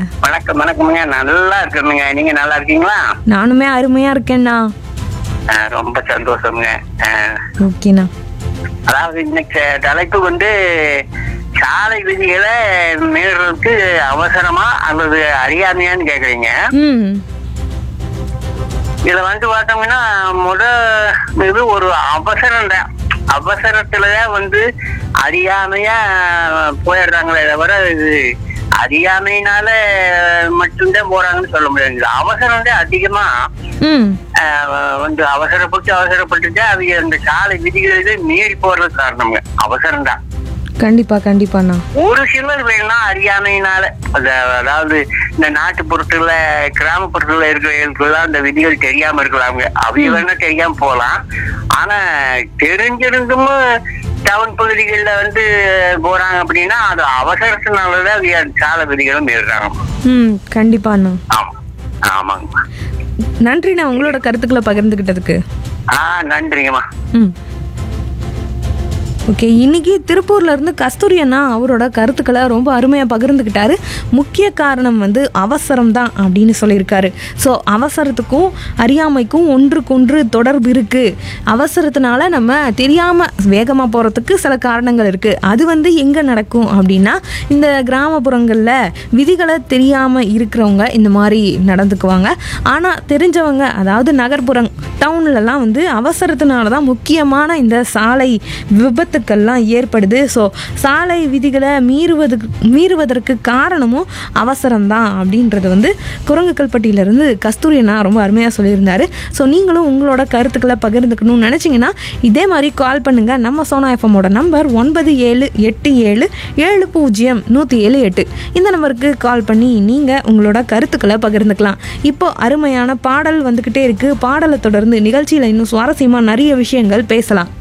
வணக்கம் வணக்கமுங்க நல்லா இருக்கணுங்க நீங்க நல்லா இருக்கீங்களா நானுமே அருமையா இருக்கேண்ணா ஆ, ரொம்ப சந்தோஷமுங்க ஆ, ஓகேண்ணா அதாவது இன்னைக்கு தலைப்பு வந்து சாலை விதிகளை மீறதுக்கு அவசரமா அல்லது அறியாமையான்னு கேக்குறீங்க ம் இதுல வந்து பார்த்தோம்னா முத இது ஒரு அவசரம் தான் அவசரத்துலதான் வந்து அறியாமையா போயிடுறாங்களே தவிர இது அறியாமையினால மட்டும்தான் போறாங்கன்னு சொல்ல முடியாது இது அவசரம் தான் அதிகமா ம் ஆஹ், வந்து அவசரப்பட்டு அவசரப்பட்டுட்டு அவங்க அந்த சாலை விதிகளை மீறி போறது காரணங்க அவசரம் தான் கண்டிப்பா கண்டிப்பாண்ணா ஒரு சிலர் வேணா அறியாமையினால அந்த அதாவது இந்த நாட்டுப்புறத்துல கிராமப்புறத்துல இருக்கிறவங்களுக்குலாம் அந்த விதிகள் தெரியாம இருக்கலாங்க அவங்க வேணா தெரியாம போலாம் ஆனா தெரிஞ்சிருந்தும் டவுன் பகுதிகள்ல வந்து போறாங்க அப்படின்னா அது அவசரத்தினாலதான் அவங்க அந்த சாலை விதிகளும் மீறுறாங்க ம் கண்டிப்பாண்ணா ஆமா ஆமாங்க நன்றிண்ணா உங்களோட கருத்துக்களை பகிர்ந்துக்கிட்டதுக்கு ஆ நன்றிங்கம்மா ம் ஓகே இன்னைக்கு திருப்பூர்ல இருந்து கஸ்தூரி அண்ணா அவரோட கருத்துக்களை ரொம்ப அருமையாக பகிர்ந்துக்கிட்டாரு முக்கிய காரணம் வந்து அவசரம் தான் அப்படின்னு சொல்லியிருக்காரு ஸோ அவசரத்துக்கும் அறியாமைக்கும் ஒன்றுக்கொன்று தொடர்பு இருக்கு அவசரத்தினால நம்ம தெரியாம வேகமாக போகிறதுக்கு சில காரணங்கள் இருக்கு அது வந்து எங்கே நடக்கும் அப்படின்னா இந்த கிராமப்புறங்களில் விதிகளை தெரியாமல் இருக்கிறவங்க இந்த மாதிரி நடந்துக்குவாங்க ஆனால் தெரிஞ்சவங்க அதாவது நகர்ப்புறம் டவுன்லலாம் வந்து அவசரத்தினால தான் முக்கியமான இந்த சாலை விபத்துக்கள்லாம் ஏற்படுது ஸோ சாலை விதிகளை மீறுவதுக்கு மீறுவதற்கு காரணமும் அவசரம்தான் அப்படின்றது வந்து குரங்குக்கல்பட்டியிலேருந்து கஸ்தூரி அண்ணா ரொம்ப அருமையாக சொல்லியிருந்தாரு ஸோ நீங்களும் உங்களோட கருத்துக்களை பகிர்ந்துக்கணும்னு நினச்சிங்கன்னா இதே மாதிரி கால் பண்ணுங்கள் நம்ம சோனா எஃப்எம்மோட நம்பர் ஒன்பது ஏழு எட்டு ஏழு ஏழு பூஜ்ஜியம் நூற்றி ஏழு எட்டு இந்த நம்பருக்கு கால் பண்ணி நீங்கள் உங்களோட கருத்துக்களை பகிர்ந்துக்கலாம் இப்போ அருமையான பாடல் வந்துக்கிட்டே இருக்குது பாடலை தொடர்ந்து நிகழ்ச்சியில் இன்னும் சுவாரஸ்யமாக நிறைய விஷயங்கள் பேசலாம்